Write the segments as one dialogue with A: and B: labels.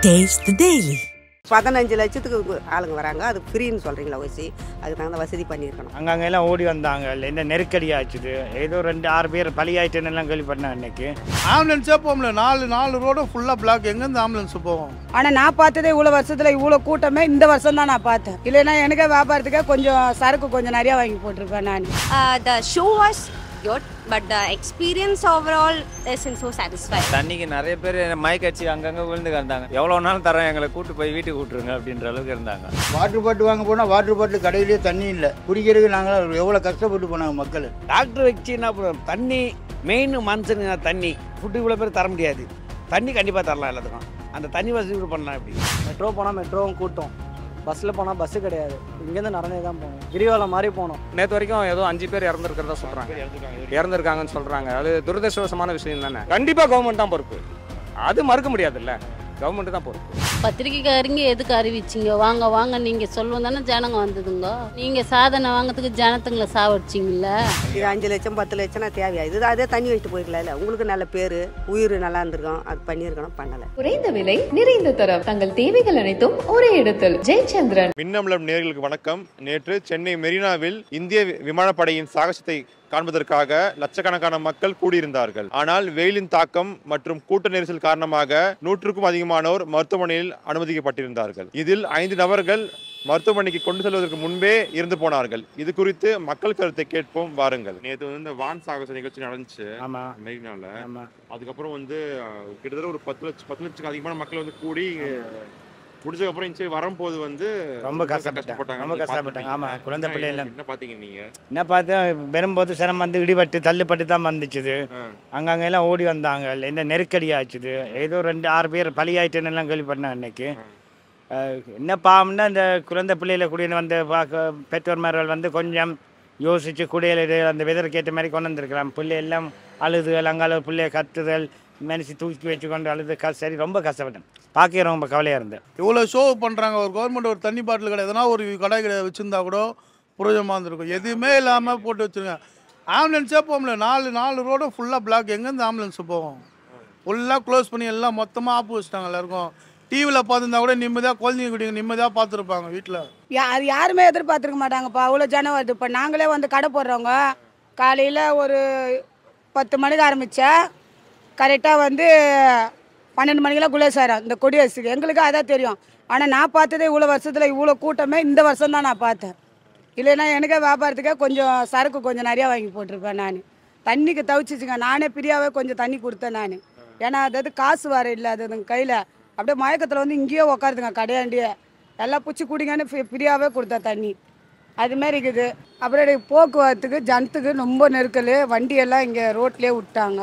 A: Taste the Daily.
B: பதினஞ்சு லட்சத்துக்கு ஆளுங்க வராங்க அது ஃப்ரீன்னு சொல்கிறீங்களா ஓசி அதுக்கு தகுந்த வசதி பண்ணியிருக்கணும்
C: அங்கங்க எல்லாம் ஓடி வந்தாங்க என்ன நெருக்கடி ஆச்சுது ஏதோ ரெண்டு ஆறு பேர் பலியாயிட்டுன்னு எல்லாம் கேள்விப்பட்டேன் அன்னைக்கு
D: ஆம்புலன்ஸே போக முடியல நாலு நாலு ரோடு ஃபுல்லாக பிளாக் எங்கேருந்து ஆம்புலன்ஸ் போகும்
E: ஆனால் நான் பார்த்ததே இவ்வளோ வருஷத்தில் இவ்வளோ கூட்டமே இந்த வருஷம் தான் நான் பார்த்தேன் இல்லைன்னா எனக்கே வியாபாரத்துக்கே கொஞ்சம் சரக்கு கொஞ்சம் நிறையா வாங்கி போட்டிருப்பேன் நான்
F: Uh, the show was good, but the experience overall isn't so satisfying.
G: தண்ணிக்கு நிறைய பேர் மயக்கடிச்சு அங்கங்கே விழுந்து கிடந்தாங்க எவ்வளோ நாளும் தரேன் எங்களை கூட்டு போய் வீட்டுக்கு விட்டுருங்க அப்படின்ற அளவுக்கு இருந்தாங்க
H: வாட்டர் பாட்டில் வாங்க போனால் வாட்டர் பாட்டில் கடையிலேயே தண்ணி இல்லை குடிக்கிறதுக்கு நாங்கள் எவ்வளோ கஷ்டப்பட்டு போனாங்க மக்கள்
I: டாக்டர் வச்சு என்ன பண்ணுவோம் தண்ணி மெயின் மனுஷனுங்க தண்ணி ஃபுட்டு இவ்வளோ பேர் தர முடியாது தண்ணி கண்டிப்பாக தரலாம் எல்லாத்துக்கும் அந்த தண்ணி வசதி கூட பண்ணலாம் எப்படி
J: மெட்ரோ போனால் மெட்ரோவும் கூட்டம் பஸ்ஸில் போனால் பஸ்ஸு கிடையாது இங்கேருந்து நடந்தே தான் போகணும் கிரிவலம் மாதிரி போகணும்
K: நேற்று வரைக்கும் ஏதோ அஞ்சு பேர் இறந்துருக்கிறதா சொல்கிறாங்க இறந்துருக்காங்கன்னு சொல்கிறாங்க அது துரதிருஷ்டவசமான விஷயம் தானே கண்டிப்பாக கவர்மெண்ட் தான் பொறுப்பு அது மறுக்க முடியாதுல்ல கவர்மெண்ட் தான் பொறுப்பு
L: பத்திரிக்கைக்காரங்க எதுக்கு அறிவிச்சிங்க வாங்க வாங்க நீங்க சொல்லுவோம் தானே ஜனங்க வந்ததுங்க நீங்க சாதனை வாங்கறதுக்கு ஜனத்துங்களை சாவடிச்சிங்கல்ல
B: இது அஞ்சு லட்சம் பத்து லட்சம்னா தேவையா இது அதே தண்ணி வச்சுட்டு போயிருக்கல உங்களுக்கு நல்ல பேர் உயிர் நல்லா இருந்திருக்கும் அது பண்ணியிருக்கணும் பண்ணலை
M: குறைந்த விலை நிறைந்த தரம் தங்கள் தேவைகள் அனைத்தும் ஒரே இடத்தில் ஜெயச்சந்திரன்
N: மின்னம்பலம் நேர்களுக்கு வணக்கம் நேற்று சென்னை மெரினாவில் இந்திய வி- விமானப்படையின் சாகசத்தை காண்பதற்காக லட்சக்கணக்கான மக்கள் கூடியிருந்தார்கள் ஆனால் வெயிலின் தாக்கம் மற்றும் கூட்ட நெரிசல் காரணமாக நூற்றுக்கும் அதிகமானோர் மருத்துவமனையில் அனுமதிக்கப்பட்டிருந்தார்கள் இதில் ஐந்து நபர்கள் மருத்துவமனைக்கு கொண்டு செல்வதற்கு முன்பே இறந்து போனார்கள் இது குறித்து மக்கள் கருத்தை கேட்போம் வாருங்கள் நேற்று வந்து இந்த வான் சாகச நிகழ்ச்சி நடந்துச்சு
C: ஆமா
N: மெரினால
C: ஆமா
N: அதுக்கப்புறம் வந்து அஹ், கிட்டத்தட்ட ஒரு பத்து லட்சம் பத்து லட்சத்துக்கு அதிகமான மக்கள் வந்து கூடி முடிச்சதுக்கு அப்புறம் இங்கே வரும்போது வந்து
C: ரொம்ப கஷ்டப்பட்டாங்க ரொம்ப கஷ்டப்பட்டாங்க ஆமா குழந்தை பிள்ளை எல்லாம்
N: என்ன பாத்தீங்க நீங்க
C: என்ன பார்த்தேன் வரும்போது சிரமம் வந்து இடிபட்டு தள்ளுப்பட்டு தான் வந்துச்சுது அங்கங்க எல்லாம் ஓடி வந்தாங்க என்ன நெருக்கடி ஆச்சுது ஏதோ ரெண்டு ஆறு பேர் பலியாயிட்டுன்னு எல்லாம் கேள்விப்பட்டேன் அன்னைக்கு அஹ், என்ன பாவம்னா இந்த குழந்தை பிள்ளையில கூடிய வந்து பார்க்க பெற்றோர்மார்கள் வந்து கொஞ்சம் யோசிச்சு குடியல அந்த வெதருக்கு ஏற்ற மாதிரி கொண்டு வந்திருக்கலாம் பிள்ளை எல்லாம் அழுதுகள் அங்கால பிள்ளைய கத்துதல் மனசு தூக்கி வச்சு கொண்டு அழுது க சரி ரொம்ப கஷ்டப்பட்டேன் பார்க்க ரொம்ப கவலையாக இருந்தேன்
D: இவ்வளோ ஷோ பண்ணுறாங்க ஒரு கவர்மெண்ட் ஒரு தண்ணி பாட்டில் கடை எதனா ஒரு கடை கடை வச்சுருந்தா கூட புரோஜனமாக இருந்திருக்கும் எதுவுமே இல்லாமல் போட்டு வச்சுருங்க ஆம்புலன்ஸே போக முடியல நாலு நாலு ரோடு ஃபுல்லாக பிளாக் எங்கேருந்து ஆம்புலன்ஸ் போகும் ஃபுல்லாக க்ளோஸ் பண்ணி எல்லாம் மொத்தமாக ஆப்பு வச்சுட்டாங்க எல்லாருக்கும் டிவியில் பார்த்துருந்தா கூட நிம்மதியாக குழந்தைங்க குடிங்க நிம்மதியாக பார்த்துருப்பாங்க வீட்டில்
E: யார் யாருமே எதிர்பார்த்துருக்க மாட்டாங்கப்பா அவ்வளோ ஜனம் வருது இப்போ நாங்களே வந்து கடை போடுறவங்க காலையில் ஒரு பத்து மணிக்கு ஆரம்பித்தா கரெக்டாக வந்து பன்னெண்டு மணிக்கெல்லாம் குலேசாரம் இந்த கொடியரசுக்கு எங்களுக்கு அதான் தெரியும் ஆனால் நான் பார்த்ததே இவ்வளோ வருஷத்தில் இவ்வளோ கூட்டமே இந்த வருஷம் தான் நான் பார்த்தேன் இல்லைன்னா எனக்கே வியாபாரத்துக்கே கொஞ்சம் சரக்கு கொஞ்சம் நிறையா வாங்கி போட்டிருப்பேன் நான் தண்ணிக்கு தவிச்சிச்சுங்க நானே ஃப்ரீயாகவே கொஞ்சம் தண்ணி கொடுத்தேன் நான் ஏன்னா அதாவது காசு வர இல்லை அது கையில் அப்படியே மயக்கத்தில் வந்து இங்கேயே உட்காருதுங்க கடையாண்டியே எல்லாம் பிடிச்சி குடிங்கன்னு ஃப்ரீயாகவே கொடுத்தேன் தண்ணி அதுமாரி இருக்குது அப்புறம் எனக்கு போக்குவரத்துக்கு ஜனத்துக்கு ரொம்ப நெருக்கல் வண்டியெல்லாம் இங்கே ரோட்லேயே விட்டாங்க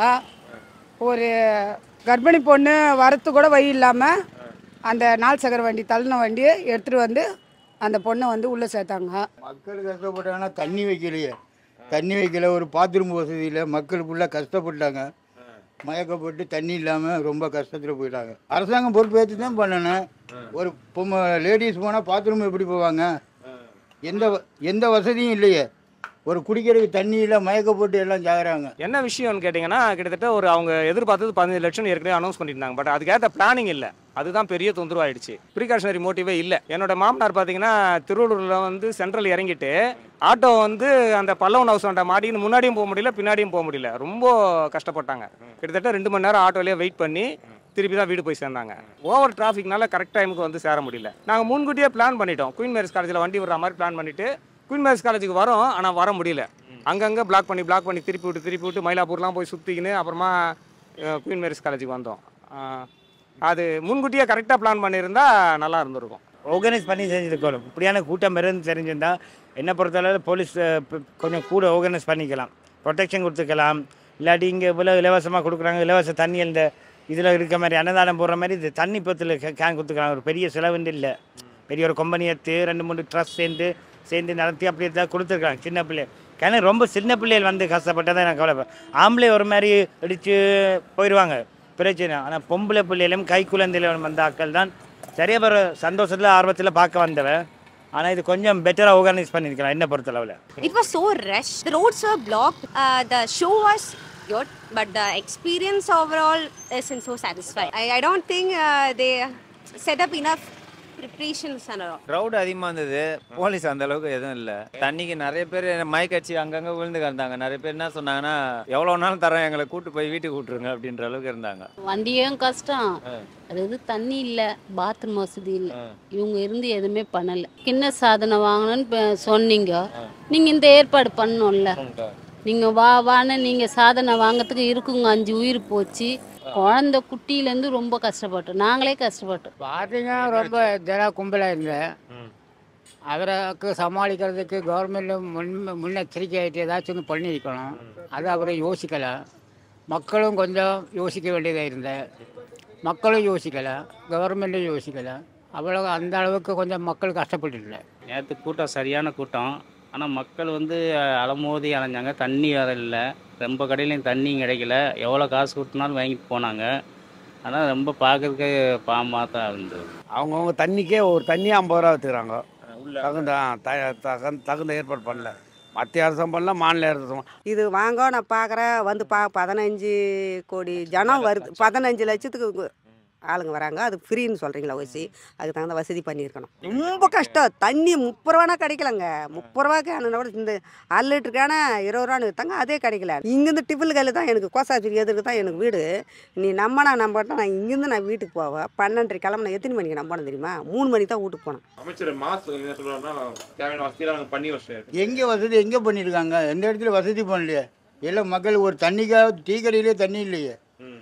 E: ஒரு கர்ப்பிணி பொண்ணு வரத்து கூட வழி இல்லாமல் அந்த நாள் சக்கர வண்டி தள்ளின வண்டியை எடுத்துகிட்டு வந்து அந்த பொண்ணை வந்து உள்ளே சேர்த்தாங்க
H: மக்கள் கஷ்டப்பட்டாங்கன்னா தண்ணி வைக்கலையே தண்ணி வைக்கல ஒரு பாத்ரூம் வசதி இல்லை மக்கள் ஃபுல்லாக கஷ்டப்பட்டாங்க மயக்கப்பட்டு தண்ணி இல்லாமல் ரொம்ப கஷ்டத்தில் போயிட்டாங்க அரசாங்கம் பொறுப்பேற்று தான் பண்ணணும் ஒரு பொம்மை லேடிஸ் போனால் பாத்ரூம் எப்படி போவாங்க எந்த வ- எந்த வசதியும் இல்லையே ஒரு குடிக்கிறதுக்கு தண்ணி இல்லை மயக்கப்பட்டு எல்லாம் ஜாகிறாங்க
K: என்ன விஷயம்னு கேட்டிங்கன்னா கிட்டத்தட்ட ஒரு அவங்க எதிர்பார்த்தது பதினஞ்சு லட்சம் ஏற்கனவே அனௌன்ஸ் பண்ணியிருந்தாங்க பட் அதுக்கேற்ற பிளானிங் இல்லை அதுதான் பெரிய தொந்தரவு ஆயிடுச்சு ப்ரிகாஷனரி மோட்டிவே இல்லை என்னோட மாமனார் பார்த்தீங்கன்னா திருவள்ளூரில் வந்து சென்ட்ரல் இறங்கிட்டு ஆட்டோ வந்து அந்த பல்லவன் ஹவுஸ் அந்த மாடின்னு முன்னாடியும் போக முடியல பின்னாடியும் போக முடியல ரொம்ப கஷ்டப்பட்டாங்க கிட்டத்தட்ட ரெண்டு மணி நேரம் ஆட்டோலேயே வெயிட் பண்ணி திருப்பி தான் வீடு போய் சேர்ந்தாங்க ஓவர் டிராஃபிக்னால கரெக்ட் டைமுக்கு வந்து சேர முடியல நாங்கள் முன்கூட்டியே பிளான் பண்ணிட்டோம் குயின் மேரிஸ் காலேஜில் வண்டி விடுற மாதிரி பிளான் பண்ணிட்டு குயின் மேரிஸ் காலேஜுக்கு வரோம் ஆனால் வர முடியல அங்கங்கே பிளாக் பண்ணி பிளாக் பண்ணி திருப்பி விட்டு திருப்பி விட்டு மயிலாப்பூர்லாம் போய் சுற்றிக்கின்னு அப்புறமா அஹ், குயின் மேரிஸ் காலேஜுக்கு வந்தோம் அஹ், அது முன்கூட்டியே கரெக்டாக பிளான் பண்ணியிருந்தா நல்லா இருந்திருக்கும்
C: ஆர்கனைஸ் பண்ணி செஞ்சுருக்கணும் இப்படியான கூட்டம் இருந்து தெரிஞ்சிருந்தா என்னை பொறுத்தளவு போலீஸ் அஹ், ப- கொஞ்சம் கூட ஆர்கனைஸ் பண்ணிக்கலாம் ப்ரொடெக்ஷன் கொடுத்துக்கலாம் இல்லாட்டி இங்கே இவ்வளோ இலவசமாக கொடுக்குறாங்க இலவச தண்ணி இந்த இதில் இருக்க மாதிரி அன்னதானம் போடுற மாதிரி இது தண்ணி பத்தில் கேன் கொடுத்துக்கலாம் ஒரு பெரிய செலவுண்டு இல்லை பெரிய ஒரு கம்பெனி எடுத்து ரெண்டு மூணு ட்ரஸ்ட் சேர்ந்து சேர்ந்து நடத்தி அப்படி தான் கொடுத்துருக்காங்க சின்ன பிள்ளை ஏன்னா ரொம்ப சின்ன பிள்ளைகள் வந்து கஷ்டப்பட்டதான் நான் கவலைப்பேன் ஆம்பளை ஒரு மாதிரி அடித்து போயிடுவாங்க பிரச்சனை ஆனால் பொம்பளை பிள்ளைகளும் கை குழந்தையிலும் வந்த ஆட்கள் தான் சரியா பேர் சந்தோஷத்தில் ஆர்வத்தில் பார்க்க வந்தவன் ஆனால் இது கொஞ்சம் பெட்டராக ஆர்கனைஸ் பண்ணியிருக்கலாம் என்ன பொறுத்தளவில்
F: It was so rushed. The roads were blocked. Uh, the show was good, but the experience overall isn't so satisfying. I, I don't think uh, they set up enough preparations and all.
G: Crowd அதிகமாக இருந்தது police அந்த அளவுக்கு எதுவும் இல்லை தண்ணிக்கு நிறைய பேர் மயக்க அடிச்சு அங்கங்கே விழுந்து கிடந்தாங்க நிறைய பேர் என்ன சொன்னாங்கன்னா எவ்வளோ நாளும் தரேன் எங்களை கூட்டு போய் வீட்டுக்கு விட்டுருங்க அப்படின்ற அளவுக்கு இருந்தாங்க
L: வண்டியும் கஷ்டம் அதாவது தண்ணி இல்லை பாத்ரூம் வசதி இல்லை இவங்க இருந்து எதுவுமே பண்ணலை கிண்ண சாதனம் வாங்கணும்னு இப்ப சொன்னீங்க நீங்கள் இந்த ஏற்பாடு பண்ணணும்ல நீங்கள் வா வான்னு நீங்கள் சாதனம் வாங்கிறதுக்கு இருக்குங்க அஞ்சு உயிர் போச்சு குழந்த குட்டியிலேருந்து ரொம்ப கஷ்டப்பட்டோம் நாங்களே கஷ்டப்பட்டோம்
A: பார்த்தீங்கன்னா ரொம்ப தின கும்பலாக இருந்தேன் அவருக்கு சமாளிக்கிறதுக்கு கவர்மெண்ட் முன் முன்னெச்சரிக்கை ஆகிட்டு ஏதாச்சும் ஒன்று பண்ணி வைக்கணும் அது அவரை யோசிக்கலை மக்களும் கொஞ்சம் யோசிக்க வேண்டியதாக இருந்தேன் மக்களும் யோசிக்கலை கவர்மெண்ட்டும் யோசிக்கலை அவ்வளோ அந்த அளவுக்கு கொஞ்சம் மக்கள் கஷ்டப்பட்டுல
O: நேற்று கூட்டம் சரியான கூட்டம் ஆனால் மக்கள் வந்து அஹ், அலமோதி அலைஞ்சாங்க தண்ணி வேற இல்லை ரொம்ப கடையிலையும் தண்ணி கிடைக்கல எவ்வளோ காசு கொடுத்தனாலும் வாங்கிட்டு போனாங்க ஆனால் ரொம்ப பார்க்கறதுக்கு பாம்பமாக தான் இருந்தது
I: அவங்கவுங்க தண்ணிக்கே ஒரு தண்ணி ஐம்பது ரூபா வச்சுக்கிறாங்க தகுந்த ஆ, த- தகுந்த தகுந்த ஏற்பாடு பண்ணல மத்திய அரசும் பண்ணல மாநில அரசும்
B: இது வாங்க நான் பார்க்குறேன் வந்து பா பதினஞ்சு கோடி ஜனம் வருது பதினஞ்சு லட்சத்துக்கு ஆளுங்க வராங்க அது ஃப்ரீன்னு சொல்கிறீங்களா ஓசி அதுக்கு தகுந்த வசதி பண்ணியிருக்கணும் ரொம்ப கஷ்டம் தண்ணி முப்பது ரூபானா கிடைக்கலங்க முப்பது ரூபா கேனு கூட இந்த அரை லிட்டர் கேனை இருபது ரூபான்னு விற்றாங்க அதே கிடைக்கல இங்கேருந்து டிஃபில் கையில் தான் எனக்கு கோசாத்திரி எதிர்க்கு தான் எனக்கு வீடு நீ நம்பினா நம்பட்டா நான் இங்கேருந்து நான் வீட்டுக்கு போவேன் பன்னெண்டரை கிளம்புனா எத்தனை மணிக்கு நம்பணும் தெரியுமா மூணு மணிக்கு தான் வீட்டுக்கு போனேன்
N: அமைச்சர் மாசு என்ன சொல்றாருன்னா தேவையான வசதியெல்லாம் நாங்கள் பண்ணி வச்சிட்டோம்
H: எங்கே வசதி எங்கே பண்ணியிருக்காங்க எந்த இடத்துல வசதி பண்ணலையே எல்லாம் மக்கள் ஒரு தண்ணிக்காக டீ கடையிலே தண்ணி இல்லையே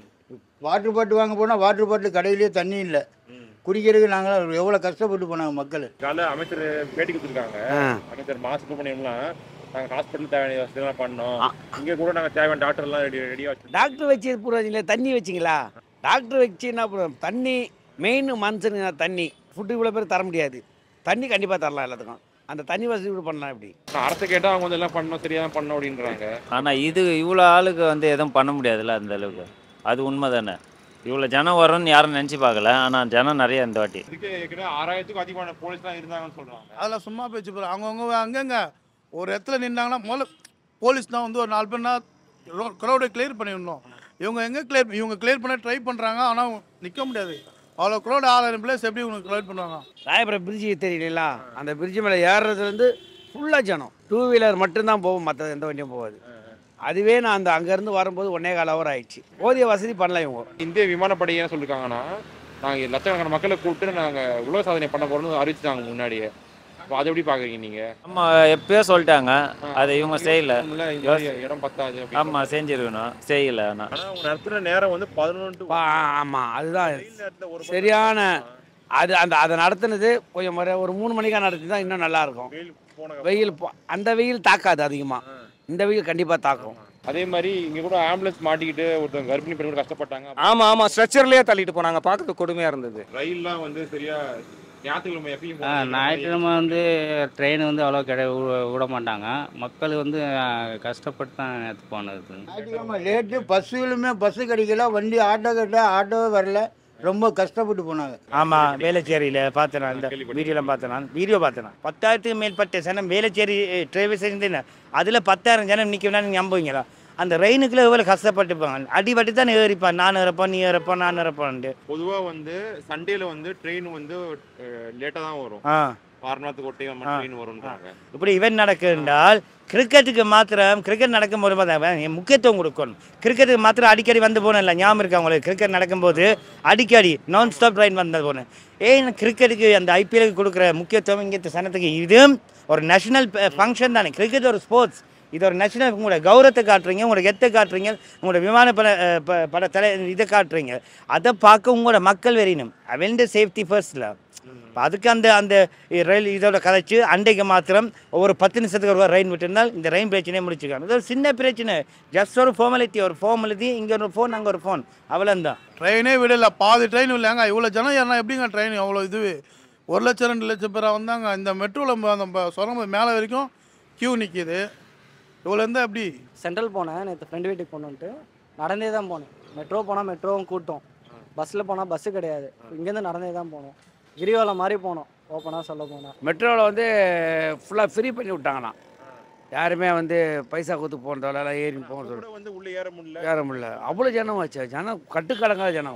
H: வாட்டர் பாட்டில் வாங்க போனால் வாட்டர் பாட்டில் கடையிலேயே தண்ணி இல்லை குடிக்கிறதுக்கு நாங்கள் எவ்வளோ கஷ்டப்பட்டு போனாங்க மக்கள்
N: காலைல அமைச்சர் பேட்டி கொடுத்துருக்காங்க
I: ஆ.
N: அமைச்சர் மாசு சுப்பிரமணியம்லாம் நாங்கள் ஹாஸ்பிட்டல் தேவையான வசதியெல்லாம் பண்ணோம் இங்கே கூட நாங்கள் தேவையான டாக்டர்லாம் ரெடி ரெடியாக வச்சு
I: டாக்டர் வச்சு புரியுதுங்களா தண்ணி வச்சிங்களா டாக்டர் வச்சு என்ன பண்ணுவோம் தண்ணி மெயின் மனுஷனுங்க தண்ணி ஃபுட்டு இவ்வளோ பேர் தர முடியாது தண்ணி கண்டிப்பாக தரலாம் எல்லாத்துக்கும் அந்த தண்ணி வசதி கூட பண்ணலாம் இப்படி
N: அரசு கேட்டால் அவங்க வந்து எல்லாம் பண்ணோம் சரியாக தான் பண்ணோம் அப்படின்றாங்க
G: ஆனால் இது இவ்வளோ ஆளுக்கு வந்து எதுவும் பண்ண முடியாதுல்ல அந்த அளவுக்கு அது உண்மை தானே இவ்வளோ ஜனம் வரும்னு யாரும் நினச்சி பார்க்கல ஆனால் ஜனம் நிறைய இந்த வாட்டி
N: இதுக்கு ஏற்கனவே ஆறாயிரத்துக்கும் அதிகமான போலீஸ் தான் இருந்தாங்கன்னு சொல்கிறாங்க
D: அதெல்லாம் சும்மா பேச்சு போகிற அவங்கவுங்க அங்கங்க ஒரு இடத்துல நின்னாங்கன்னா முதல்ல போலீஸ் தான் வந்து ஒரு நாலு பேர்னா க்ரௌடை கிளியர் பண்ணிடணும் இவங்க எங்கே கிளியர் இவங்க கிளியர் பண்ண ட்ரை பண்ணுறாங்க ஆனால் நிற்க முடியாது அவ்வளோ க்ரௌட் ஆளாயிரம் பிளேஸ் எப்படி இவங்க கிளியர் பண்ணுவாங்க
I: ராயபுரம் பிரிட்ஜு தெரியலீங்களா அந்த பிரிட்ஜு மேலே ஏறுறதுலேருந்து ஃபுல்லாக ஜனம் டூ வீலர் மட்டும்தான் போகும் மற்ற எந்த வண்டியும் போகாது அதுவே நான் அந்த அங்கேருந்து வரும்போது ஒன்னே கால் ஹவர் ஆயிடுச்சு போதிய வசதி பண்ணல இவங்க
N: இந்திய விமானப்படை என்ன சொல்லியிருக்காங்கன்னா நாங்கள் லட்சக்கணக்கான மக்களை கூப்பிட்டு நாங்கள் உலக சாதனை பண்ண போகிறோம்னு அறிவிச்சிட்டாங்க முன்னாடியே அப்போ அதை எப்படி பார்க்குறீங்க நீங்கள்
G: ஆமா எப்பயோ சொல்லிட்டாங்க அதை இவங்க செய்யல
N: இடம் பத்தாது
G: ஆமாம் செஞ்சிருக்கணும் செய்யல ஆனால்
N: ஆனால் அவங்க நடத்துகிற நேரம் வந்து பதினொன்று
I: ஆமாம் அதுதான் சரியான அது அந்த அதை நடத்துனது கொஞ்சம் முறை ஒரு மூணு மணிக்கா நடத்தி தான் இன்னும் நல்லா இருக்கும் வெயில் போ- அந்த வெயில் தாக்காது அதிகமாக இந்த வெயில் கண்டிப்பாக தாக்கும்
N: அதே மாதிரி இங்கே கூட ஆம்புலன்ஸ் மாட்டிக்கிட்டு ஒருத்தவங்க கர்ப்பிணி பெண் கூட கஷ்டப்பட்டாங்க
K: ஆமா ஆமா ஸ்ட்ரெச்சர்லயே தள்ளிட்டு போனாங்க பார்க்கறதுக்கு கொடுமையா இருந்தது
N: ரயில்லாம் வந்து சரியா ஞாயிற்றுக்கிழமை எப்பயும்
O: ஆ ஞாயிற்றுக்கிழமை வந்து ட்ரெயின் வந்து அவ்வளோ கிடை விட- விட மாட்டாங்க மக்கள் வந்து ஆ, கஷ்டப்பட்டு தான் நேற்று போனது
H: ஞாயிற்றுக்கிழமை லேட்டு பஸ்ஸுகளுமே பஸ்ஸு கிடைக்கல வண்டி ஆட்டோ கேட்ட ஆட்டோவே வரல ரொம்ப கஷ்டப்பட்டு போனாங்க
C: ஆமாம் வேளச்சேரியில் பார்த்தேன் நான் இந்த வீடியோலாம் பார்த்தேன் நான் வீடியோ பார்த்தேன் நான் பத்தாயிரத்துக்கு மேற்பட்ட ஜனம் வேளச்சேரி டிரைவர் சேர்ந்து அதில் பத்தாயிரம் ஜனம் நிற்கணும்னா நீங்கள் நம்புவீங்களா அந்த ரெயினுக்குள்ள எவ்வளோ கஷ்டப்பட்டுப்பாங்க அடிபட்டு தான் ஏறிப்பான் நான் இறப்போம் நீ இறப்போம் நான் இறப்போன்ட்டு
N: பொதுவாக வந்து சண்டேல வந்து ட்ரெயின் வந்து லேட்டாக தான் வரும்
C: ஆ
N: வாரணத்துக்கு ஒட்டை ட்ரெயின் வரும்ன்றாங்க
C: இப்படி இவன் நடக்கு என்றால் கிரிக்கெட்டுக்கு மாத்திரம் கிரிக்கெட் நடக்கும்போது பார்த்தா முக்கியத்துவம் கொடுக்கணும் கிரிக்கெட்டுக்கு மாத்திரம் அடிக்கடி வந்து போனேன் இல்லை ஞாபகம் இருக்கு அவங்களுக்கு கிரிக்கெட் நடக்கும்போது அடிக்கடி நான் ஸ்டாப் ட்ரெயின் வந்து போனேன் ஏன் கிரிக்கெட்டுக்கு அந்த ஐபிஎலுக்கு கொடுக்குற முக்கியத்துவம் இங்கே சனத்துக்கு இதுவும் ஒரு நேஷனல் ஃபங்க்ஷன் தானே கிரிக்கெட் ஒரு ஸ்போர்ட்ஸ் இது ஒரு நேஷனல் உங்களோட கௌரவத்தை காட்டுறீங்க உங்களோட கெத்தை காட்டுறீங்க உங்களோட விமான பட அஹ், ப- பட தலை இதை காட்டுறீங்க அதை பார்க்க உங்களோட மக்கள் வெறியணும் அவன் சேஃப்டி ஃபர்ஸ்ட்ல இப்போ அதுக்கு அந்த அந்த ரயில் இதோட கதைச்சு அண்டைக்கு மாத்திரம் ஒவ்வொரு பத்து நிமிஷத்துக்கு ஒரு ரயில் விட்டிருந்தால் இந்த ரயில் பிரச்சனையை முடிச்சுக்காங்க இது ஒரு சின்ன பிரச்சனை ஜஸ்ட் ஒரு ஃபார்மாலிட்டி ஒரு ஃபார்மாலிட்டி இங்கே ஒரு ஃபோன் அங்கே ஒரு ஃபோன் அவ்வளோந்தான்
D: ட்ரெயினே விடல பாதி ட்ரெயின் இல்லைங்க இவ்வளோ ஜனம் ஏறினா எப்படிங்க ட்ரெயின் அவ்வளோ இது ஒரு லட்சம் ரெண்டு லட்சம் பேராக வந்தாங்க இந்த மெட்ரோவில் அந்த ப- சுரங்கம் மேலே வரைக்கும் கியூ நிற்கிது இவ்வளோ இருந்தால் எப்படி
J: சென்ட்ரல் போனேன் நேற்று ஃப்ரெண்டு வீட்டுக்கு போகணுன்ட்டு நடந்தே தான் போனேன் மெட்ரோ போனால் மெட்ரோவும் கூட்டம் பஸ்ஸில் போனால் பஸ்ஸு கிடையாது இங்கேருந்து நடந்தே தான் போனோம் கிரிவலம் மாதிரி போனோம் ஓப்பனாக சொல்ல போனால்
I: மெட்ரோவில் வந்து ஃபுல்லாக ஃப்ரீ பண்ணி விட்டாங்கண்ணா யாருமே வந்து பைசா கொடுத்து போகிறதால ஏறி போக
N: வந்து உள்ளே ஏற முடியல
I: ஏற முடியல அவ்வளோ ஜனம் வச்சு ஜனம் கட்டுக்கடங்காத ஜனம்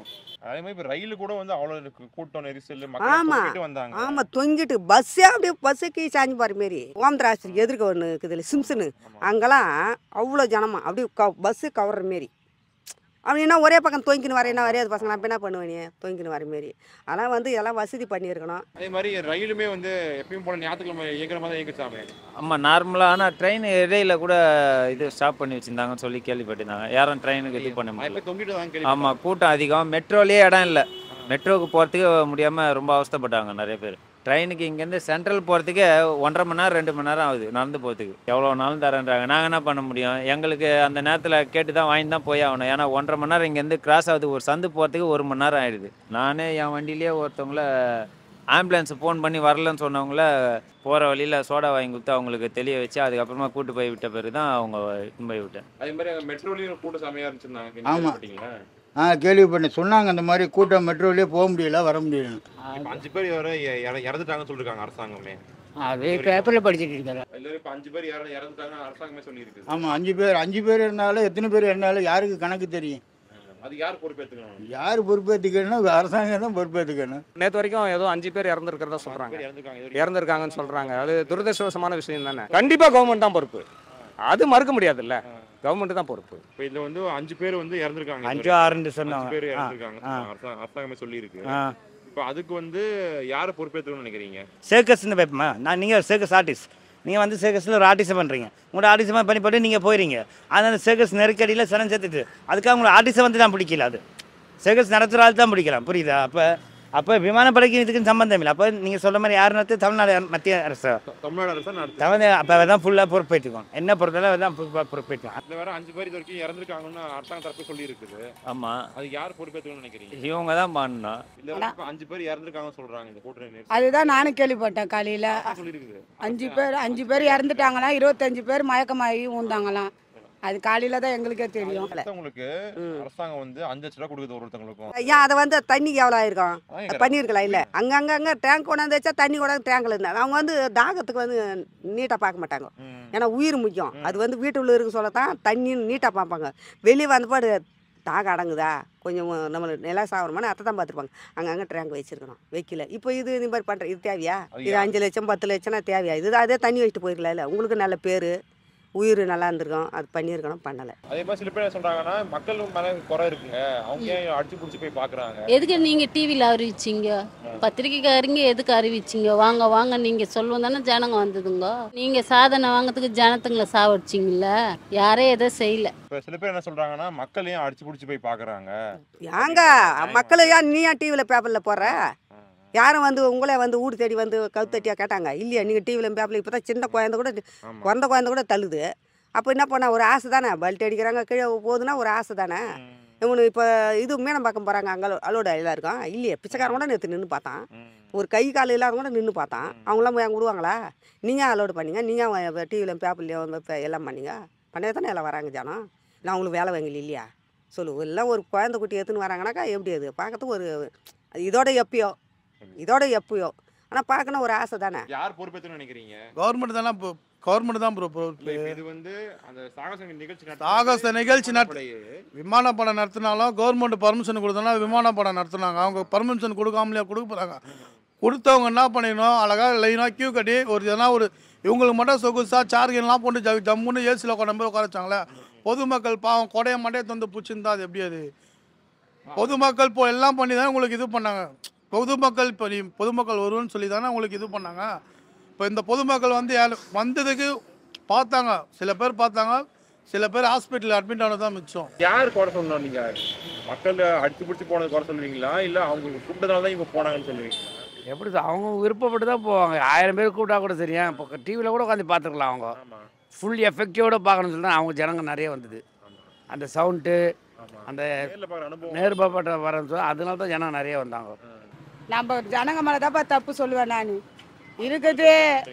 N: அதே மாதிரி இப்போ ரயில் கூட வந்து அவ்வளோ இருக்கு கூட்டம் நெரிசல் மக்கள்
B: ஆமா
N: தொங்கிட்டு வந்தாங்க
B: ஆமா தொங்கிட்டு பஸ்ஸே அப்படியே பஸ்ஸுக்கு சாஞ்சு போகிற மாரி ஓமந்தராஸ்திரி எதிர்க்க ஒன்று இருக்குதுல்ல சிம்சனு அங்கெல்லாம் அவ்வளோ ஜனமா அப்படியே க பஸ்ஸு கவர்ற மாரி அப்படின்னா ஒரே பக்கம் தொங்கின்னு வரேன்னா வரையாது பசங்க நான் என்ன பண்ணுவேன் தொங்கின்னு வர மாரி அதெல்லாம் வந்து இதெல்லாம் வசதி பண்ணியிருக்கணும்
N: அதே மாதிரி ரயிலுமே வந்து எப்பயும் போல ஞாயிற்றுக்கிழமை இயங்குற மாதிரி இயங்குச்சாமே
G: ஆமாம் நார்மலாக ஆனால் ட்ரெயின் இடையில கூட இது ஸ்டாப் பண்ணி வச்சுருந்தாங்கன்னு சொல்லி கேள்விப்பட்டிருந்தாங்க யாரும் ட்ரெயினுக்கு இது பண்ண முடியல
N: இப்போ தொங்கிட்டு தான்
G: ஆமாம் கூட்டம் அதிகம் மெட்ரோலேயே இடம் இல்லை மெட்ரோவுக்கு போகிறதுக்கு முடியாமல் ரொம்ப அவஸ்தைப்பட்டாங்க நிறைய பேர் ட்ரெயினுக்கு இங்கேருந்து சென்ட்ரல் போகிறதுக்கே ஒன்றரை மணி நேரம் ரெண்டு மணி நேரம் ஆகுது நடந்து போகிறதுக்கு எவ்வளோ நாளும் தரேன்றாங்க நாங்கள் என்ன பண்ண முடியும் எங்களுக்கு அந்த நேரத்தில் கேட்டு தான் வாங்கி தான் போய் ஆகணும் ஏன்னா ஒன்றரை மணி நேரம் இங்கேருந்து கிராஸ் ஆகுது ஒரு சந்து போகிறதுக்கு ஒரு மணி நேரம் ஆயிடுது நானே என் வண்டியிலேயே ஒருத்தவங்கள ஆம்புலன்ஸ் ஃபோன் பண்ணி வரலன்னு சொன்னவங்கள போகிற வழியில் சோடா வாங்கி கொடுத்து அவங்களுக்கு தெளிய வச்சு அதுக்கப்புறமா கூட்டு போய் விட்ட பிறகு தான் அவங்க இட்டுன்னு போய் விட்டேன்
N: அதே மாதிரி அங்க மெட்ரோலயும் கூட்டம் செமையா இருந்துச்சுன்னாங்க
H: ஆமா.
N: கேள்விப்பட்டீங்களா?
H: ஆ கேள்விப்பட்டேன் சொன்னாங்க அந்த மாதிரி கூட்டம் மெட்ரோலேயே போக முடியல வர முடியல
N: இப்ப அஞ்சு பேர் வர இறந்துட்டாங்கன்னு சொல்லிருக்காங்க அரசாங்கமே
A: அது பேப்பரில் படிச்சுட்டு இருக்கிறேன்
N: எல்லாரும் இப்ப அஞ்சு பேர் இறந்து இறந்துட்டாங்க அரசாங்கமே சொல்லியிருக்கு
H: ஆமாம் அஞ்சு பேர் அஞ்சு பேர் இருந்தாலும் எத்தனை பேர் இருந்தாலும் யாருக்கு கணக்கு தெரியும்
N: அது யார் பொறுப்பேற்றுக்கணும்
H: யார் பொறுப்பேற்றுக்கணும் அரசாங்கம் தான் பொறுப்பேற்றுக்கணும்
K: நேற்று வரைக்கும் ஏதோ அஞ்சு பேர் இறந்துருக்கிறதா சொல்றாங்க இறந்துருக்காங்கன்னு சொல்றாங்க அது துரதிருஷ்டவசமான விஷயம் தானே கண்டிப்பா கவர்மெண்ட் தான் பொறுப்பு அது மறுக்க முடியாதுல்ல கவர்மெண்ட் தான் பொறுப்பு
N: இப்ப இதுல வந்து அஞ்சு பேர் வந்து இறந்துருக்காங்க
C: அஞ்சு, ஆறுன்னு சொன்னாங்க.
N: அஞ்சு பேர்
C: ஆ,
N: இறந்துருக்காங்க
C: ஆ.
N: அரசா- அரசாங்கமே சொல்லியிருக்கு
C: ஆ.
N: இப்ப அதுக்கு வந்து யாரை பொறுப்பேற்றுக்கணும்னு நினைக்கிறீங்க
C: சர்க்கஸ்னு வைப்போமா நான் நீங்கள் ஒரு சர்க்கஸ் ஆர்டிஸ்ட் நீங்கள் வந்து சர்க்கஸில் ஒரு ஆர்டிஸ்ட் பண்ணுறீங்க உங்களோட ஆர்டிஸ்ட் பண்ணி போட்டு நீங்கள் போயிடுறீங்க அதனால் சர்க்கஸ் நெருக்கடியில் சரம் சேர்த்துட்டு அதுக்காக உங்களை ஆர்டிஸ்ட்டை வந்து நான் பிடிக்கல அது சர்க்கஸ் நடத்துகிற ஆள் தான் பிடிக்கலாம் புரியுதா அப்போ அப்போ விமானப்படைக்கு இதுக்கு சம்பந்தம் இல்லை அப்போ நீங்கள் சொல்ல மாதிரி யார் நடத்து தமிழ்நாடு மத்திய அரசு
N: தமிழ்நாடு அரசு நடத்து
C: தமிழ் அப்போ தான் ஃபுல்லாக பொறுப்பேற்றுக்கோம் என்ன பொறுத்தளவு தான் பொறுப்பேற்றுக்கோம்
N: இதுல வேற அஞ்சு பேர் இது வரைக்கும் இறந்துருக்காங்கன்னு அரசாங்க தரப்பு சொல்லி இருக்குது
G: ஆமாம்
N: அது யார் பொறுப்பேற்றுக்கணும்னு நினைக்கிறீங்க
G: இவங்க தான் பண்ணணும்
N: இல்ல இப்ப அஞ்சு பேர் இறந்துருக்காங்கன்னு சொல்றாங்க இந்த கூட்டணி நெரிசல்.
E: அதுதான் நானும் கேள்விப்பட்டேன் காலையில்
N: சொல்லியிருக்குது
E: அஞ்சு பேர் அஞ்சு பேர் இறந்துட்டாங்களாம் இருபத்தஞ்சு பேர் மயக்கமாகி ஊந்தாங்களாம் அது காலையில் தான் எங்களுக்கே தெரியும்
N: ஒருத்தவங்களுக்கு அரசாங்கம் வந்து அஞ்சு லட்ச ரூபா கொடுக்குது ஒருத்தவங்களுக்கும்
B: ஏன் அதை வந்து தண்ணிக்கு எவ்வளோ ஆயிருக்கும்
N: ஆயிரம்.
B: பண்ணியிருக்கலாம் இல்லை அங்கங்கே அங்கே டேங்க் கொண்டாந்து வச்சா தண்ணி கொண்டாந்து டேங்கில் இருந்தாங்க அவங்க வந்து தாகத்துக்கு வந்து நீட்டாக பார்க்க மாட்டாங்க ஏன்னா உயிர் முக்கியம் அது வந்து வீட்டுக்குள்ளே இருக்க சொல்லத்தான் தண்ணி நீட்டாக பார்ப்பாங்க வெளியே வந்தபாடு தாகம் அடங்குதா கொஞ்சம் நம்மளுக்கு நில சாவரமான அத்தை தான் பார்த்துருப்பாங்க அங்கங்கே டேங்க் வச்சிருக்கணும் வைக்கல இப்போ இது இந்த மாதிரி பண்ணுற இது தேவையா
N: அது
B: இது
N: யா-
B: அஞ்சு லட்சம் பத்து லட்சம்னா தேவையா இது அதே தண்ணி வச்சுட்டு போயிருக்கலாம் இல்லை உங்களுக்கு நல்ல பேர் உயிர் நல்லா இருந்திருக்கும் அது பண்ணியிருக்கணும் பண்ணலை
N: அதே மாதிரி சில பேர் என்ன சொல்றாங்கன்னா மக்கள் மேல குறை இருக்குங்க அவங்க ஏன் அடிச்சு புடிச்சு போய் பாக்குறாங்க
L: எதுக்கு நீங்கள் டிவியில் அறிவிச்சிங்க பத்திரிக்கைக்காரங்க எதுக்கு அறிவிச்சிங்க வாங்க வாங்க நீங்கள் சொல்லுவோம் தானே ஜனங்க வந்ததுங்க நீங்கள் சாதனை வாங்கிறதுக்கு ஜனத்துங்களை சாவடிச்சிங்கல்ல யாரே எதை செய்யல
N: இப்ப சில பேர் என்ன சொல்றாங்கன்னா மக்கள் ஏன் அடிச்சு புடிச்சு போய் பாக்குறாங்க
B: ஏங்க மக்கள் ஏன் நீ ஏன் டிவியில் பேப்பரில் போடுற யாரும் வந்து உங்களே வந்து வீடு தேடி வந்து கவுத்தட்டியாக கேட்டாங்க இல்லையா நீங்கள் டிவியில் பேப்பரில் இப்போ தான் சின்ன குழந்தை கூட பிறந்த குழந்தை கூட தள்ளுது அப்போ என்ன பண்ண ஒரு ஆசை தானே பல்ட் அடிக்கிறாங்க கீழே போகுதுன்னா ஒரு ஆசை தானே இவனு இப்போ இது மீனம்பாக்கம் போகிறாங்க அங்கே அலோட எல்லாம் இருக்கும் இல்லையே பிச்சைக்காரன் கூட நேற்று நின்று பார்த்தான் ஒரு கை கால் இல்லாத கூட நின்று பார்த்தான் அவங்களாம் போய் அங்கே விடுவாங்களா நீங்கள் அலோடு பண்ணீங்க நீங்கள் டிவியில் பேப்பர்லேயும் எல்லாம் பண்ணீங்க பண்ணவே தானே எல்லாம் வராங்க ஜனம் நான் உங்களுக்கு வேலை வாங்கல இல்லையா சொல்லு எல்லாம் ஒரு குழந்தை குட்டி எடுத்துன்னு வராங்கனாக்கா எப்படி அது பார்க்கறதுக்கு ஒரு அது இதோட எப்பயோ இதோட எப்பயோ ஆனால் பார்க்கணும் ஒரு ஆசை தானே
N: யார் பொறுப்பேற்றுன்னு நினைக்கிறீங்க
D: கவர்மெண்ட் தானே இப்போ கவர்மெண்ட் தான் ப்ரோ
N: இல்ல, இப்ப இது வந்து அந்த சாகச நிகழ்ச்சி நடத்துறது
D: சாகச நிகழ்ச்சி நடத்த
N: விமானப்படையே.
D: விமான படம் நடத்தினாலும் கவர்மெண்ட் பர்மிஷன் கொடுத்தனா விமான படம் நடத்துனாங்க அவங்க பர்மிஷன் கொடுக்காமலே கொடுக்க போகிறாங்க கொடுத்தவங்க என்ன பண்ணிக்கணும் அழகாக லைனாக கியூ கட்டி ஒரு எதனா ஒரு இவங்களுக்கு மட்டும் சொகுசாக சார்ஜெல்லாம் போட்டு ஜ ஜம்முன்னு ஏசியில் கொண்டு போய் உட்கார வச்சாங்களே பொதுமக்கள் பாவம் கொடைய மண்டையை தந்து பிடிச்சிருந்தா அது எப்படி அது பொதுமக்கள் இப்போ எல்லாம் பண்ணி தானே உங்களுக்கு இது பண்ணாங்க பொதுமக்கள் இப்போ நீ பொதுமக்கள் வருவோன்னு சொல்லி தானே உங்களுக்கு இது பண்ணாங்க இப்போ இந்த பொதுமக்கள் வந்து யாரு- வந்ததுக்கு பார்த்தாங்க சில பேர் பார்த்தாங்க சில பேர் ஹாஸ்பிட்டல் அட்மிட் ஆனது தான் மிச்சம்
N: யார் குறை சொல்லணும் நீங்க மக்கள் அடிச்சு பிடிச்சி போனது குறை சொல்லுவீங்களா இல்ல அவங்க கூப்பிட்டதால தான் இவங்க போனாங்கன்னு சொல்லுவீங்களா
I: எப்படி சார் அவங்க விருப்பப்பட்டு தான் போவாங்க ஆயிரம் பேர் கூப்பிட்டா கூட சரியா இப்போ டிவியில் கூட உட்காந்து பார்த்துக்கலாம் அவங்க ஃபுல் எஃபெக்டிவோட பார்க்கணும்னு சொல்லி தான் அவங்க ஜனங்க நிறைய வந்தது அந்த சவுண்டு அந்த
N: நேர்ல பார்க்குற அனுபவம்
I: நேர்பப்பட்ட வரன்னு சொல்லி அதனால தான் ஜனம் நிறைய வந்தாங்க
E: நம்ம ஜனங்க மேலே தான்ப்பா தப்பு சொல்லுவேன் நான் இருக்குது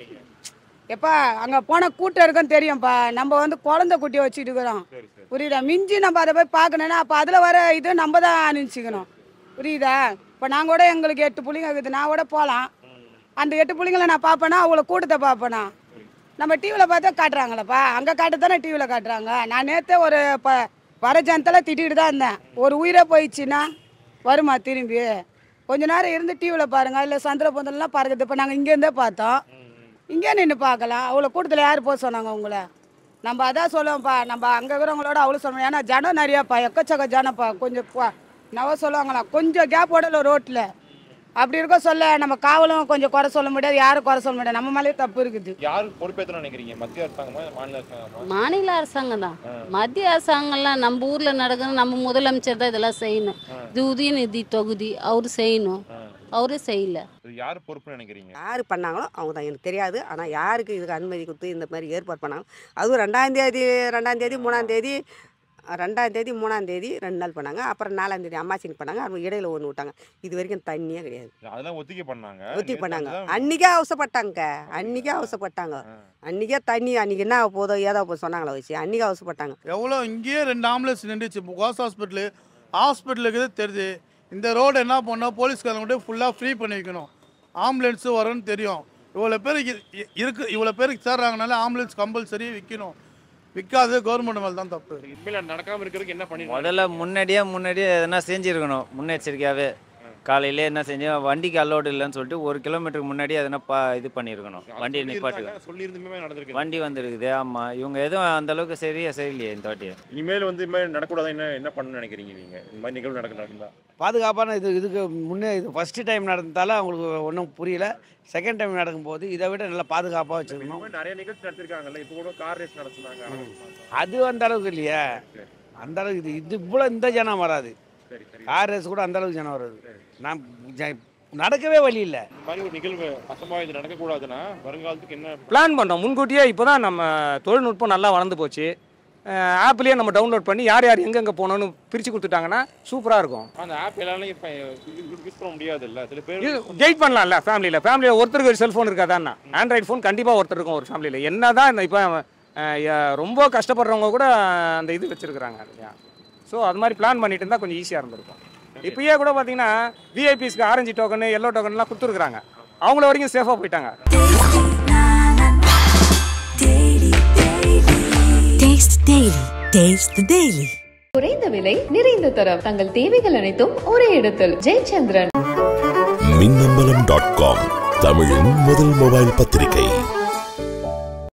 E: எப்பா அங்கே போன கூட்டம் இருக்குன்னு தெரியும்ப்பா நம்ம வந்து குழந்தை குட்டியை வச்சுட்டு இருக்கிறோம் புரியுதா மிஞ்சி நம்ம அதை போய் பார்க்கணுன்னா அப்போ அதில் வர இது நம்ம தான் அனுப்பிச்சிக்கணும் புரியுதா இப்போ நான் கூட எங்களுக்கு எட்டு பிள்ளைங்க இருக்குது நான் கூட போகலாம் அந்த எட்டு பிள்ளைங்கள நான் பார்ப்பேனா அவ்வளோ கூட்டத்தை பார்ப்பேனா நம்ம டிவியில் பார்த்தா காட்டுறாங்களப்பா அங்கே காட்டு தானே டிவியில் காட்டுறாங்க நான் நேற்றே ஒரு ப வர ஜனத்தில் திட்டிகிட்டு தான் இருந்தேன் ஒரு உயிரே போயிடுச்சுன்னா வருமா திரும்பி கொஞ்ச நேரம் இருந்து டிவியில் பாருங்கள் இல்லை சந்திர பொந்தல்லாம் பாருங்க இப்போ நாங்கள் இங்கேருந்தே பார்த்தோம் இங்கே நின்று பார்க்கலாம் அவ்வளோ கூட்டத்தில் யார் போக சொன்னாங்க உங்களை நம்ம அதான் சொல்லுவோம்ப்பா நம்ம அங்கே இருக்கிறவங்களோட அவ்வளோ சொல்லுவோம் ஏன்னா ஜனம் நிறையாப்பா எக்கச்சக்க ஜனப்பா கொஞ்சம் பா- நவ சொல்லுவாங்களா கொஞ்சம் கேப் ஓடல ரோட்டில் அப்படி இருக்க சொல்ல நம்ம காவலும் கொஞ்சம் குறை சொல்ல முடியாது யாரும் குறை சொல்ல முடியாது நம்ம மேலேயே தப்பு இருக்குது
N: யாரு பொறுப்பேற்றணும் நினைக்கிறீங்க மத்திய அரசாங்கமா இல்ல மாநில அரசாங்கமா
L: மாநில அரசாங்கம் தான் மத்திய அரசாங்கம்லாம் நம்ம ஊர்ல நடக்கணும் நம்ம முதலமைச்சர் தான் இதெல்லாம் செய்யணும் இது உதயநிதி தொகுதி அவரு செய்யணும் அவரு செய்யல
N: இது யாரு பொறுப்புன்னு நினைக்கிறீங்க
B: யார் பண்ணாங்களோ அவங்க தான் எனக்கு தெரியாது ஆனால் யாருக்கு இதுக்கு அனுமதி கொடுத்து இந்த மாதிரி ஏற்பாடு பண்ணாங்க அதுவும் ரெண்டாம் தேதி ரெண்டாம் தேதி மூணாம் தேதி ரெண்டாம் தேதி மூணாம் தேதி ரெண்டு நாள் பண்ணாங்க அப்புறம் நாலாம் தேதி அம்மாசினி பண்ணாங்க அவங்க இடையில ஒன்று விட்டாங்க இது வரைக்கும் தண்ணியே கிடையாது
N: அதெல்லாம் ஒத்திகை பண்ணாங்க
B: ஒத்தி
N: நேத்து
B: பண்ணாங்க
N: அதுதான்
B: அன்றைக்கே அவசரப்பட்டாங்க அன்றைக்கே அவசரப்பட்டாங்க அன்றைக்கே தண்ணி அன்றைக்கி என்ன ஆகப் போதோ ஏதோ போதோ சொன்னாங்களா வச்சு அன்றைக்கி அவசரப்பட்டாங்க
D: எவ்வளோ இங்கேயே ரெண்டு ஆம்புலன்ஸ் நின்றுச்சு இப்போ கோஸ் ஹாஸ்பிட்டலு ஹாஸ்பிட்டலுக்கு தெரியுது இந்த ரோடு என்ன பண்ணால் போலீஸ்காரங்க ஃபுல்லாக ஃப்ரீ பண்ணி வைக்கணும் ஆம்புலன்ஸு வரும்னு தெரியும் இவ்வளோ பேர் இ- இ- இருக்கு இவ்வளோ பேருக்கு சேர்றாங்கனால ஆம்புலன்ஸ் கம்பல்சரி விற்கணும் விற்காது கவர்மெண்ட் மேலே தான் தப்பு
N: உண்மையில நடக்காம இருக்கிறதுக்கு என்ன பண்ணி
G: முதல்ல முன்னாடியே முன்னாடியே எதனா செஞ்சிருக்கணும் முன்னெச்சரிக்கையாகவே காலையிலே என்ன செஞ்சோம் வண்டிக்கு அலோடு இல்லைன்னு சொல்லிட்டு ஒரு கிலோமீட்டருக்கு முன்னாடியே எதனா பா இது பண்ணியிருக்கணும் வண்டியை நிப்பாட்டு
N: சொல்லி இருந்துமே நடந்திருக்கு
G: வண்டி வந்துருக்குது ஆமாம் இவங்க எதுவும் அந்த அளவுக்கு சரியா செய்யலையே இந்த வாட்டி
N: இனிமேல் வந்து இது மாதிரி நடக்கூடாது என்ன என்ன பண்ணணும்னு நினைக்கிறீங்க நீங்க இந்த மாதிரி நிகழ்வு நடக்க நடந்தா
I: பாதுகாப்பான இது இதுக்கு முன்னே இது ஃபஸ்ட்டு டைம் நடந்ததால அவங்களுக்கு ஒன்றும் புரியல செகண்ட் டைம் நடக்கும்போது இதை விட நல்லா பாதுகாப்பாக வச்சுருக்கணும்
N: நிறைய நிகழ்ச்சி நடத்திருக்காங்கல்ல இப்போ கூட கார் ரேஸ் நடத்துனாங்க
I: அது அந்த அளவுக்கு இல்லையா அந்த அளவுக்கு இது இது இவ்வளோ இந்த ஜனம் வராது
N: சரி சரி
I: கார் ரேஸ் கூட அந்த அளவுக்கு ஜனம் வருது நான் ஜ- நடக்கவே வழி இல்லை
N: இந்த மாதிரி ஒரு நிகழ்வு அசம்பாவிதம் இது நடக்கக்கூடாதுன்னா வருங்காலத்துக்கு என்ன
K: பிளான் பண்ணோம் முன்கூட்டியே இப்போ தான் நம்ம தொழில்நுட்பம் நல்லா வளர்ந்து போச்சு ஆப்லேயே நம்ம டவுன்லோட் பண்ணி யார் யார் எங்கெங்கே போகணும்னு பிரித்து கொடுத்துட்டாங்கன்னா சூப்பராக இருக்கும்
N: அந்த ஆப் எல்லாரும் இப்போ யூஸ் பண்ண முடியாது இல்ல சில பேர்
K: டேட் பண்ணலாம்ல ஃபேமிலியில் ஃபேமிலியில் ஒருத்தருக்கு ஒரு செல்ஃபோன் இருக்காதான்னா ஆண்ட்ராய்டு ஃபோன் கண்டிப்பாக ஒருத்தர் இருக்கும் ஒரு ஃபேமிலியில் என்ன தான் இப்போ ரொம்ப கஷ்டப்படுறவங்க கூட அந்த இது வச்சுருக்குறாங்க இல்லையா ஸோ அது மாதிரி பிளான் பண்ணிட்டு இருந்தால் கொஞ்சம் ஈஸியாக இருந்திருக்கும் இப்பயே கூட பார்த்தீங்கன்னா விஐபிஸ்க்கு ஆரஞ்சு டோக்கன் எல்லோ டோக்கன்லாம் கொடுத்துருக்குறாங்க அவங்கள வரைக்கும் சேஃபாக போயிட்டாங்க
P: Taste the Daily. Taste the Daily.
M: குறைந்த விலை நிறைந்த தரம் தங்கள் தேவைகள் அனைத்தும் ஒரே இடத்தில் ஜெயச்சந்திரன்
Q: மின்னம்பலம் டாட் காம் தமிழின் முதல் மொபைல் பத்திரிகை